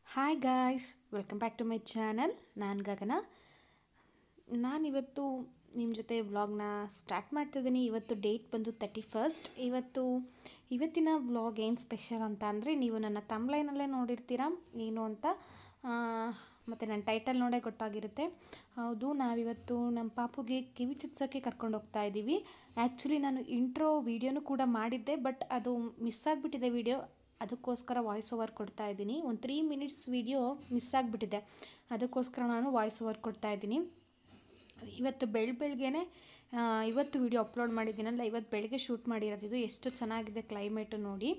Hi guys welcome back to my channel ನಾನು ಗಗನ ನಾನಿವತ್ತು ನಿಮ್ಮ ಜೊತೆ ವ್ಲಾಗ್ನ ಸ್ಟಾರ್ಟ್ ಮಾಡ್ತಿದ್ದೀನಿ ಇವತ್ತು ಡೇಟ್ ಬಂದು ತರ್ಟಿ ಫಸ್ಟ್ ಇವತ್ತು ಇವತ್ತಿನ ವ್ಲಾಗ್ ಏನು ಸ್ಪೆಷಲ್ ಅಂತ ಅಂದರೆ ನೀವು ನನ್ನ ತಮ್ಲೈನಲ್ಲೇ ನೋಡಿರ್ತೀರ ಏನು ಅಂತ ಮತ್ತು ನನ್ನ ಟೈಟಲ್ ನೋಡೇ ಗೊತ್ತಾಗಿರುತ್ತೆ ಹೌದು ನಾವಿವತ್ತು ನಮ್ಮ ಪಾಪುಗೆ ಕಿವಿ ಚುಚ್ಚೋಕ್ಕೆ ಕರ್ಕೊಂಡು ಹೋಗ್ತಾ ಇದ್ದೀವಿ ಆ್ಯಕ್ಚುಲಿ ನಾನು ಇಂಟ್ರೋ ವೀಡಿಯೋನೂ ಕೂಡ ಮಾಡಿದ್ದೆ ಬಟ್ ಅದು ಮಿಸ್ ಆಗಿಬಿಟ್ಟಿದೆ ವೀಡಿಯೋ ಅದಕ್ಕೋಸ್ಕರ ವಾಯ್ಸ್ ಓವರ್ ಕೊಡ್ತಾ ಇದ್ದೀನಿ ಒಂದು ತ್ರೀ ಮಿನಿಟ್ಸ್ ವೀಡಿಯೋ ಮಿಸ್ ಆಗಿಬಿಟ್ಟಿದೆ ಅದಕ್ಕೋಸ್ಕರ ನಾನು ವಾಯ್ಸ್ ಓವರ್ ಕೊಡ್ತಾ ಇದ್ದೀನಿ ಇವತ್ತು ಬೆಳ ಬೆಳಗ್ಗೆನೆ ಇವತ್ತು ವೀಡಿಯೋ ಅಪ್ಲೋಡ್ ಮಾಡಿದ್ದೀನಲ್ಲ ಇವತ್ತು ಬೆಳಗ್ಗೆ ಶೂಟ್ ಮಾಡಿರೋದು ಇದು ಎಷ್ಟು ಚೆನ್ನಾಗಿದೆ ಕ್ಲೈಮೇಟು ನೋಡಿ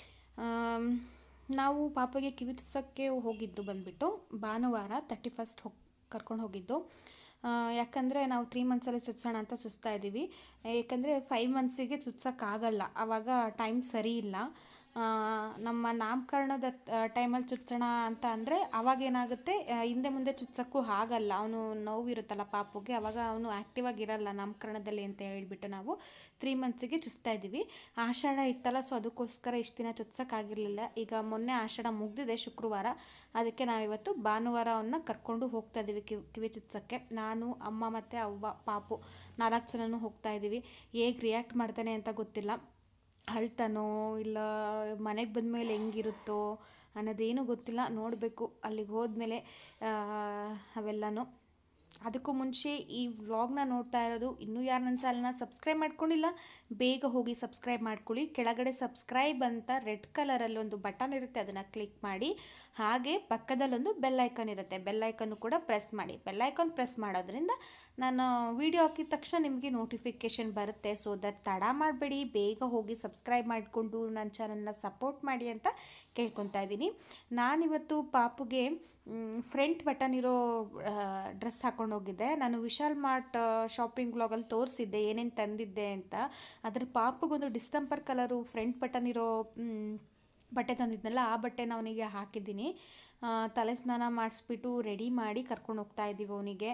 ಆಮ್, ನಾವು ಪಾಪಗೆ ಕಿವಿ ತುರ್ಸೋಕ್ಕೆ ಹೋಗಿದ್ದು ಬಂದುಬಿಟ್ಟು ಭಾನುವಾರ ತರ್ಟಿ ಫಸ್ಟ್ ಹೋಗಿ ಕರ್ಕೊಂಡು ಹೋಗಿದ್ದು ಆ, ಯಾಕಂದರೆ ನಾವು ತ್ರೀ ಮಂತ್ಸಲ್ಲಿ ಚುಚ್ಚೋಣ ಅಂತ ಚುಚ್ತಾ ಇದ್ದೀವಿ ಯಾಕಂದರೆ ಫೈವ್ ಮಂತ್ಸಿಗೆ ಚುಚ್ಚೋಕ್ಕಾಗಲ್ಲ ಆವಾಗ ಟೈಮ್ ಸರಿ ಇಲ್ಲ ಆ, ನಮ್ಮ ನಾಮಕರಣದ ಟೈಮಲ್ಲಿ ಚುಚ್ಚೋಣ ಅಂತ ಅಂದರೆ ಅವಾಗ ಏನಾಗುತ್ತೆ ಆ, ಹಿಂದೆ ಮುಂದೆ ಚುಚ್ಚೋಕ್ಕೂ ಆಗಲ್ಲ ಅವನು ನೋವಿರುತ್ತಲ್ಲ ಪಾಪುಗೆ ಅವಾಗ ಅವನು ಆ್ಯಕ್ಟಿವ್ ಆಗಿರಲ್ಲ ನಾಮಕರಣದಲ್ಲಿ ಅಂತ ಹೇಳ್ಬಿಟ್ಟು ನಾವು ತ್ರೀ ಮಂತ್ಸಿಗೆ ಚುಚ್ತಾ ಇದ್ದೀವಿ ಆಷಾಢ ಇತ್ತಲ್ಲ ಸೊ ಅದಕ್ಕೋಸ್ಕರ ಇಷ್ಟು ದಿನ ಚುಚ್ಚೋಕ್ಕಾಗಿರಲಿಲ್ಲ ಈಗ ಮೊನ್ನೆ ಆಷಾಢ ಮುಗ್ದಿದೆ ಶುಕ್ರವಾರ ಅದಕ್ಕೆ ನಾವಿವತ್ತು ಭಾನುವಾರ ಅವನ್ನ ಕರ್ಕೊಂಡು ಹೋಗ್ತಾ ಇದ್ದೀವಿ ಕಿವಿ ಕಿವಿ ಚುಚ್ಚೋಕ್ಕೆ ನಾನು ಅಮ್ಮ ಮತ್ತು ಅವ್ವ ಪಾಪು ನಾಲ್ಕು ಜನನೂ ಹೋಗ್ತಾ ಇದ್ದೀವಿ ಹೇಗೆ ರಿಯಾಕ್ಟ್ ಮಾಡ್ತಾನೆ ಅಂತ ಗೊತ್ತಿಲ್ಲ ಅಳ್ತಾನೋ ಇಲ್ಲ ಮನೆಗೆ ಬಂದಮೇಲೆ ಹೆಂಗಿರುತ್ತೋ ಅನ್ನೋದೇನು ಗೊತ್ತಿಲ್ಲ ನೋಡಬೇಕು ಅಲ್ಲಿಗೆ ಹೋದ್ಮೇಲೆ ಆ, ಅವೆಲ್ಲನೂ ಅದಕ್ಕೂ ಮುಂಚೆ ಈ ವ್ಲಾಗ್ನ ನೋಡ್ತಾ ಇರೋದು ಇನ್ನೂ ಯಾರು ನನ್ನ ಚಾನಲ್ನ ಸಬ್ಸ್ಕ್ರೈಬ್ ಮಾಡ್ಕೊಂಡಿಲ್ಲ ಬೇಗ ಹೋಗಿ ಸಬ್ಸ್ಕ್ರೈಬ್ ಮಾಡ್ಕೊಳ್ಳಿ ಕೆಳಗಡೆ ಸಬ್ಸ್ಕ್ರೈಬ್ ಅಂತ ರೆಡ್ ಕಲರಲ್ಲಿ ಒಂದು ಬಟನ್ ಇರುತ್ತೆ ಅದನ್ನು ಕ್ಲಿಕ್ ಮಾಡಿ ಹಾಗೆ ಪಕ್ಕದಲ್ಲೊಂದು ಬೆಲ್ ಐಕಾನ್ ಇರುತ್ತೆ ಬೆಲ್ ಐಕನ್ನು ಕೂಡ ಪ್ರೆಸ್ ಮಾಡಿ ಬೆಲ್ ಐಕಾನ್ ಪ್ರೆಸ್ ಮಾಡೋದ್ರಿಂದ ನಾನು ವಿಡಿಯೋ ಹಾಕಿದ ತಕ್ಷಣ ನಿಮಗೆ ನೋಟಿಫಿಕೇಷನ್ ಬರುತ್ತೆ ಸೊ ದಟ್ ತಡ ಮಾಡಬೇಡಿ ಬೇಗ ಹೋಗಿ ಸಬ್ಸ್ಕ್ರೈಬ್ ಮಾಡಿಕೊಂಡು ನನ್ನ ಚಾನಲ್ನ ಸಪೋರ್ಟ್ ಮಾಡಿ ಅಂತ ಕೇಳ್ಕೊತಾ ಇದ್ದೀನಿ ನಾನಿವತ್ತು ಪಾಪುಗೆ ಫ್ರಂಟ್ ಬಟನ್ ಇರೋ ಡ್ರೆಸ್ ಹಾಕೊಂಡು ಹೋಗಿದ್ದೆ ನಾನು ವಿಶಾಲ್ ಮಾರ್ಟ್ ಶಾಪಿಂಗ್ ಬ್ಲಾಗಲ್ಲಿ ತೋರಿಸಿದ್ದೆ ಏನೇನು ತಂದಿದ್ದೆ ಅಂತ ಅದ್ರಲ್ಲಿ ಪಾಪುಗೊಂದು ಡಿಸ್ಟಂಪರ್ ಕಲರು ಫ್ರಂಟ್ ಬಟನ್ ಇರೋ ಮ್, ಬಟ್ಟೆ ತಂದಿದ್ನಲ್ಲ ಆ ಬಟ್ಟೆನ ಅವನಿಗೆ ಹಾಕಿದ್ದೀನಿ ಆ, ತಲೆ ಸ್ನಾನ ಮಾಡಿಸ್ಬಿಟ್ಟು ರೆಡಿ ಮಾಡಿ ಕರ್ಕೊಂಡು ಹೋಗ್ತಾ ಇದ್ದೀವಿ ಅವನಿಗೆ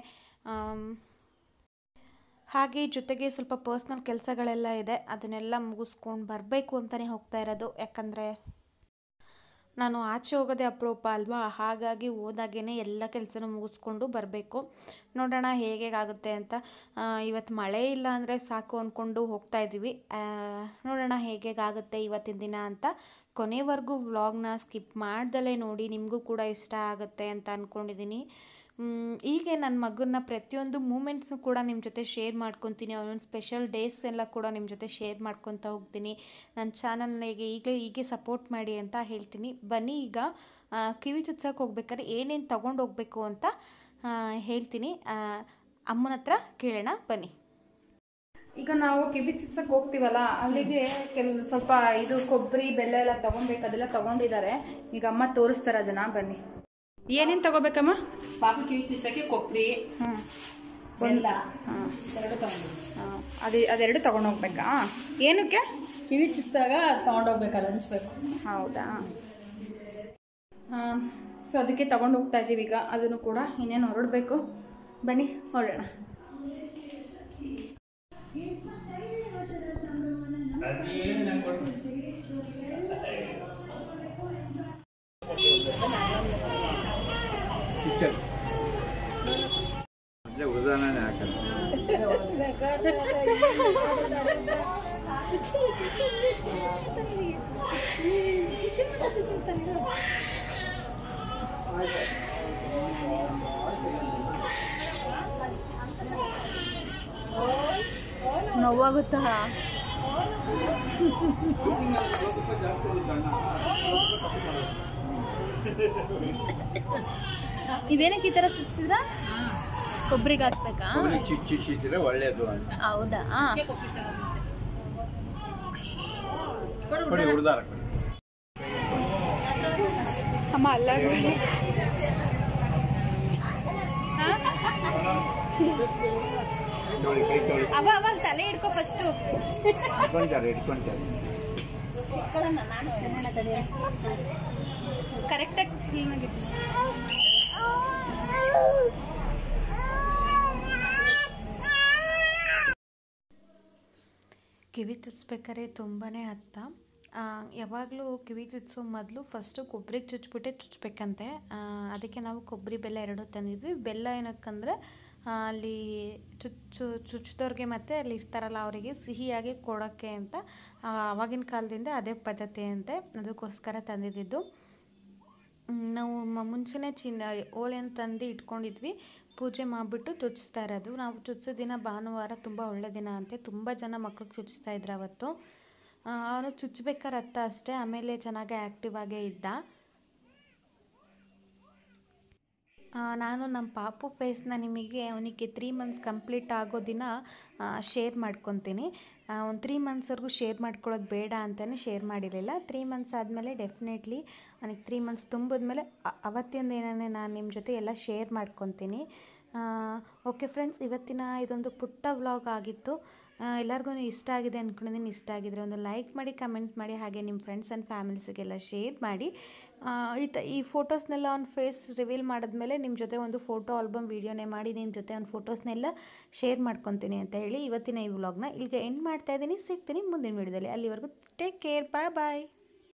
ಹಾಗೆ ಜೊತೆಗೆ ಸ್ವಲ್ಪ ಪರ್ಸ್ನಲ್ ಕೆಲಸಗಳೆಲ್ಲ ಇದೆ ಅದನ್ನೆಲ್ಲ ಮುಗಿಸ್ಕೊಂಡು ಬರಬೇಕು ಅಂತಲೇ ಹೋಗ್ತಾ ಇರೋದು ಯಾಕಂದರೆ ನಾನು ಆಚೆ ಹೋಗೋದೇ ಅಪರೂಪ ಅಲ್ವಾ ಹಾಗಾಗಿ ಹೋದಾಗೇ ಎಲ್ಲ ಕೆಲಸನೂ ಮುಗಿಸ್ಕೊಂಡು ಬರಬೇಕು ನೋಡೋಣ ಹೇಗೆ ಆಗುತ್ತೆ ಅಂತ ಆ, ಇವತ್ತು ಮಳೆ ಇಲ್ಲ ಅಂದರೆ ಸಾಕು ಅಂದ್ಕೊಂಡು ಹೋಗ್ತಾ ಇದ್ದೀವಿ ಆ, ನೋಡೋಣ ಹೇಗೆ ಆಗುತ್ತೆ ಇವತ್ತಿನ ದಿನ ಅಂತ ಕೊನೆವರೆಗೂ ವ್ಲಾಗ್ನ ಸ್ಕಿಪ್ ಮಾಡ್ದಲೇ ನೋಡಿ ನಿಮಗೂ ಕೂಡ ಇಷ್ಟ ಆಗುತ್ತೆ ಅಂತ ಅಂದ್ಕೊಂಡಿದ್ದೀನಿ ಮ್, ಹೀಗೆ ನನ್ನ ಮಗನ ಪ್ರತಿಯೊಂದು ಮೂಮೆಂಟ್ಸು ಕೂಡ ನಿಮ್ಮ ಜೊತೆ ಶೇರ್ ಮಾಡ್ಕೊತೀನಿ ಅವನೊಂದು ಸ್ಪೆಷಲ್ ಡೇಸ್ ಎಲ್ಲ ಕೂಡ ನಿಮ್ಮ ಜೊತೆ ಶೇರ್ ಮಾಡ್ಕೊತಾ ಹೋಗ್ತೀನಿ ನನ್ನ ಚಾನಲ್ನಿಗೆ ಈಗಲೇ ಹೀಗೆ ಸಪೋರ್ಟ್ ಮಾಡಿ ಅಂತ ಹೇಳ್ತೀನಿ ಬನ್ನಿ ಈಗ ಆ, ಕಿವಿ ಚುಚ್ಚಕ್ಕೆ ಹೋಗ್ಬೇಕಾದ್ರೆ ಏನೇನು ತಗೊಂಡು ಹೋಗ್ಬೇಕು ಅಂತ ಆ, ಹೇಳ್ತೀನಿ ಆ, ಅಮ್ಮನ ಹತ್ರ ಕೇಳೋಣ ಬನ್ನಿ ಈಗ ನಾವು ಕಿವಿ ಚಿಕ್ಸಕ್ಕೆ ಹೋಗ್ತೀವಲ್ಲ ಅಲ್ಲಿಗೆ ಕೆಲ್ ಸ್ವಲ್ಪ ಇದು ಕೊಬ್ಬರಿ ಬೆಲ್ಲ ಎಲ್ಲ ತಗೊಬೇಕು ಅದೆಲ್ಲ ತಗೊಂಡಿದ್ದಾರೆ ಈಗ ಅಮ್ಮ ತೋರಿಸ್ತಾರ ಅದನ್ನ ಬನ್ನಿ ಏನೇನ್ ತಗೋಬೇಕಮ್ಮ ಪಾಪು ಕಿವಿ ಚುಚ್ಚಕ್ಕೆ ಕೊಬ್ಬರಿ ಹ್ಮ್ ಬೆಲ್ಲ ಹ್ಮ್. ಎರಡು ತಗೊಂಡು ಹ್ಮ್. ಅದೇ ಅದೆರಡು ತಗೊಂಡು ಹೋಗ್ಬೇಕಾ ಏನಕ್ಕೆ ಕಿವಿ ಚುಚ್ಚಿದಾಗ ತಗೊಂಡೋಗ್ಬೇಕಲ್ಲ ಹಂಚ್ಬೇಕು ಹೌದಾ ಸೊ ಅದಕ್ಕೆ ತಗೊಂಡು ಹೋಗ್ತಾ ಇದ್ದೀವಿ ಈಗ ಅದನ್ನು ಕೂಡ ಇನ್ನೇನು ಹೊರಡಬೇಕು ಬನ್ನಿ ಹೊರಡೋಣ ಕಿಚನ್ ಅಂದ್ರೆ ಉದಾಹರಣೆ ಹಾಕಲ್ಲ ನೋವಾಗುತ್ತಾ ಇದೇನಕ್ಕೆ ಈ ಥರ ಚುಚ್ಚಿದ್ರ ಕೊಬ್ಬರಿಗೆ ಹಾಕ್ಬೇಕಾ ಕೊಬ್ಬರಿ ಚಿಕ್ಕ ಚಿಚ್ಚಿದ್ರೆ ಒಳ್ಳೇದು ಅಂತ ಹೌದಾ ಕೊಡಿ ಉದಾರ ಕೊಡಿ ಅಮ್ಮ ಅಲ್ಲ ತೊಳಿ ಕೈ ತೊಳಿ ಅವ ಅವ ತಲೆ ಹಿಡ್ಕೊ ಫಸ್ಟು ಇಟ್ಕೊಂತಾರೆ ಇಟ್ಕೊಂತಾರೆ ಕರೆಕ್ಟಾಗಿ ಕ್ಲೀನ್ ಆಗಿತ್ತು ಕಿವಿ ಚುಚ್ಬೇಕಾದ್ರೆ ತುಂಬಾ ಹತ್ತ ಯಾವಾಗಲೂ ಕಿವಿ ಚುಚ್ಚಿಸೋ ಮೊದಲು ಫಸ್ಟು ಕೊಬ್ಬರಿಗೆ ಚುಚ್ಬಿಟ್ಟೆ ಚುಚ್ಚಬೇಕಂತೆ ಅದಕ್ಕೆ ನಾವು ಕೊಬ್ಬರಿ ಬೆಲ್ಲ ಎರಡೂ ತಂದಿದ್ವಿ ಬೆಲ್ಲ ಏನಕ್ಕಂದರೆ ಅಲ್ಲಿ ಚುಚ್ಚು ಚುಚ್ಚಿದವ್ರಿಗೆ ಮತ್ತು ಅಲ್ಲಿ ಇರ್ತಾರಲ್ಲ ಅವರಿಗೆ ಸಿಹಿಯಾಗಿ ಕೊಡೋಕ್ಕೆ ಅಂತ ಆ, ಆವಾಗಿನ ಕಾಲದಿಂದ ಅದೇ ಪದ್ಧತಿ ಅಂತೆ ಅದಕ್ಕೋಸ್ಕರ ತಂದಿದ್ದಿದ್ದು ಮ್, ನಾವು ಮ- ಮುಂಚೆನೇ ಚಿನ್ನ ಓಳೆನ ತಂದು ಇಟ್ಕೊಂಡಿದ್ವಿ ಪೂಜೆ ಮಾಡಿಬಿಟ್ಟು ಚುಚ್ಚಿಸ್ತಾ ಇರೋದು ನಾವು ಚುಚ್ಚೋ ದಿನ ಭಾನುವಾರ ತುಂಬ ಒಳ್ಳೆ ದಿನ ಅಂತೆ ತುಂಬ ಜನ ಮಕ್ಳಿಗೆ ಚುಚ್ಚಿಸ್ತಾ ಇದ್ರು ಅವತ್ತು ಅವನು ಚುಚ್ಚಬೇಕಾದ್ರೆ ಅತ್ತ ಅಷ್ಟೇ ಆಮೇಲೆ ಚೆನ್ನಾಗಿ ಆ್ಯಕ್ಟಿವ್ ಆಗೇ ಇದ್ದ ಆ, ನಾನು ನಮ್ಮ ಪಾಪು ಫೇಸ್ನ ನಿಮಗೆ ಅವನಿಗೆ ತ್ರೀ ಮಂತ್ಸ್ ಕಂಪ್ಲೀಟ್ ಆಗೋ ದಿನ ಶೇರ್ ಮಾಡ್ಕೊತೀನಿ ಒಂದು ತ್ರೀ ಮಂತ್ಸ್ವರೆಗೂ ಶೇರ್ ಮಾಡ್ಕೊಳ್ಳೋದು ಬೇಡ ಅಂತಲೇ ಶೇರ್ ಮಾಡಿರಲಿಲ್ಲ ತ್ರೀ ಮಂತ್ಸ್ ಆದಮೇಲೆ ಡೆಫಿನೆಟ್ಲಿ ಅವನಿಗೆ ತ್ರೀ ಮಂತ್ಸ್ ತುಂಬಿದ್ಮೇಲೆ ಅ- ಅವತ್ತಿನ ದಿನನೇ ನಾನು ನಿಮ್ಮ ಜೊತೆ ಎಲ್ಲ ಶೇರ್ ಮಾಡ್ಕೊತೀನಿ ಓಕೆ ಫ್ರೆಂಡ್ಸ್ ಇವತ್ತಿನ ಇದೊಂದು ಪುಟ್ಟ ವ್ಲಾಗ್ ಆಗಿತ್ತು ಎಲ್ಲರಿಗೂ ಇಷ್ಟ ಆಗಿದೆ ಅಂದ್ಕೊಂಡಿದ್ದೀನಿ ಇಷ್ಟ ಆಗಿದ್ರೆ ಒಂದು ಲೈಕ್ ಮಾಡಿ ಕಮೆಂಟ್ ಮಾಡಿ ಹಾಗೆ ನಿಮ್ಮ ಫ್ರೆಂಡ್ಸ್ ಆ್ಯಂಡ್ ಫ್ಯಾಮಿಲೀಸಿಗೆಲ್ಲ ಶೇರ್ ಮಾಡಿ ಆ, ಈ ತ ಈ ಫೋಟೋಸ್ನೆಲ್ಲ ಅವ್ನ ಫೇಸ್ ರಿವೀಲ್ ಮಾಡಿದ್ಮೇಲೆ ನಿಮ್ಮ ಜೊತೆ ಒಂದು ಫೋಟೋ ಆಲ್ಬಮ್ ವೀಡಿಯೋನೇ ಮಾಡಿ ನಿಮ್ಮ ಜೊತೆ ಒಂದು ಫೋಟೋಸ್ನೆಲ್ಲ ಶೇರ್ ಮಾಡ್ಕೊತೀನಿ ಅಂತ ಹೇಳಿ ಇವತ್ತಿನ ಈ ವ್ಲಾಗ್ನ ಇಲ್ಲಿಗೆ ಎಂಡ್ ಮಾಡ್ತಾ ಇದ್ದೀನಿ ಸಿಗ್ತೀನಿ ಮುಂದಿನ ವೀಡಿಯೋದಲ್ಲಿ ಅಲ್ಲಿವರೆಗೂ ಟೇಕ್ ಕೇರ್ ಬಾಯ್ ಬಾಯ್